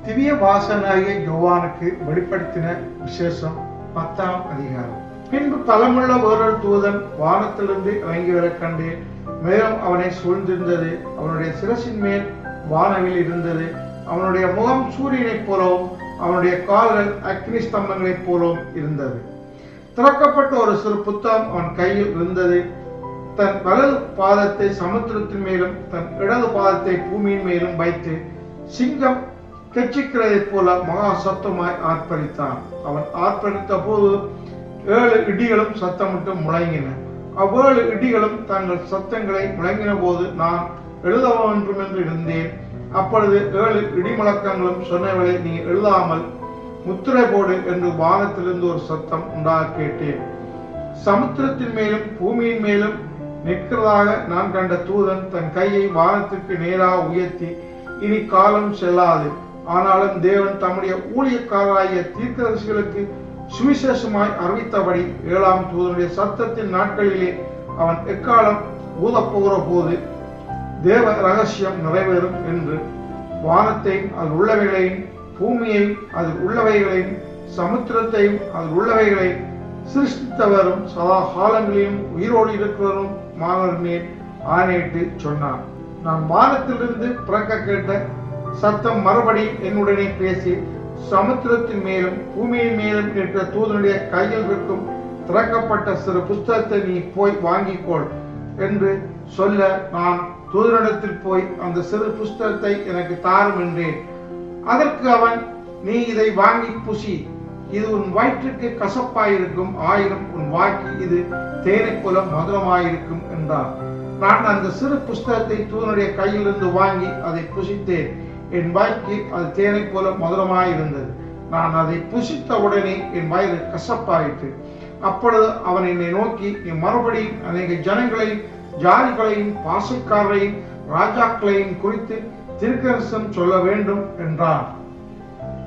திவ்ய வாசனாகிய யோவானுக்கு வெளிப்படுத்தின விசேஷம் பத்தாம் அதிகாரம் பின்பு பலமுள்ள வேறொரு தூதன் வானத்திலிருந்து இறங்கி வர கண்டேன் மேலும் அவனை சூழ்ந்திருந்தது அவனுடைய சிரசின் மேல் வானவில் இருந்தது அவனுடைய முகம் சூரியனைப் போலவும் அவனுடைய கால்கள் அக்னி ஸ்தம்பங்களைப் போலவும் இருந்தது திறக்கப்பட்ட ஒரு சிறு புத்தகம் அவன் கையில் இருந்தது தன் வலது பாதத்தை சமுத்திரத்தின் மேலும் தன் இடது பாதத்தை பூமியின் மேலும் வைத்து சிங்கம் கெச்சிக்கிறதைப் போல மகா சத்தமாய் ஆர்ப்பரித்தான் அவன் ஆர்ப்பரித்த போது ஏழு இடிகளும் சத்தமிட்டு முழங்கின அவ்வேழு இடிகளும் தங்கள் சத்தங்களை முழங்கின போது நான் எழுத வேண்டும் என்று இருந்தேன் அப்பொழுது ஏழு இடி முழக்கங்களும் சொன்னவளை நீ எழுதாமல் முத்திரை போடு என்று வானத்திலிருந்து ஒரு சத்தம் உண்டாக கேட்டேன் சமுத்திரத்தின் மேலும் பூமியின் மேலும் நிற்கிறதாக நான் கண்ட தூதன் தன் கையை வானத்திற்கு நேராக உயர்த்தி இனி காலம் செல்லாது ஆனாலும் தேவன் தம்முடைய ஊழியக்காரராகிய தீர்க்கதரிசிகளுக்கு சுவிசேஷமாய் அறிவித்தபடி ஏழாம் தூதனுடைய சத்தத்தின் நாட்களிலே அவன் எக்காலம் ஊதப்போகிற போது தேவ ரகசியம் நிறைவேறும் என்று வானத்தையும் அதில் உள்ளவைகளையும் பூமியையும் அதில் உள்ளவைகளையும் சமுத்திரத்தையும் அதில் உள்ளவைகளையும் சிருஷ்டித்தவரும் சதா காலங்களிலும் உயிரோடு இருக்கிறவரும் மாணவர் மேல் ஆணையிட்டு சொன்னான் நான் வானத்திலிருந்து பிறக்க கேட்ட சத்தம் மறுபடி என்னுடனே பேசி சமுத்திரத்தின் மேலும் பூமியின் மேலும் இருக்கிற தூதனுடைய கையில் இருக்கும் திறக்கப்பட்ட சிறு புஸ்தகத்தை நீ போய் வாங்கிக்கொள் என்று சொல்ல நான் தூதனிடத்தில் போய் அந்த சிறு புஸ்தகத்தை எனக்கு தாரும் என்றேன் அதற்கு அவன் நீ இதை வாங்கி புசி இது உன் வயிற்றுக்கு கசப்பாயிருக்கும் ஆயிரம் உன் வாய்க்கு இது தேனைப் போல மதுரமாயிருக்கும் என்றார் நான் அந்த சிறு புஸ்தகத்தை தூதனுடைய கையிலிருந்து வாங்கி அதை புசித்தேன் என் வாய்க்கு அது தேனைப் போல மதுரமாயிருந்தது நான் அதை புசித்த உடனே என் வயிறு கசப்பாயிற்று அப்பொழுது அவன் என்னை நோக்கி நீ மறுபடியும் அநேக ஜனங்களையும் ஜாதிகளையும் பாசைக்காரரையும் ராஜாக்களையும் குறித்து திருக்கரசம் சொல்ல வேண்டும் என்றான்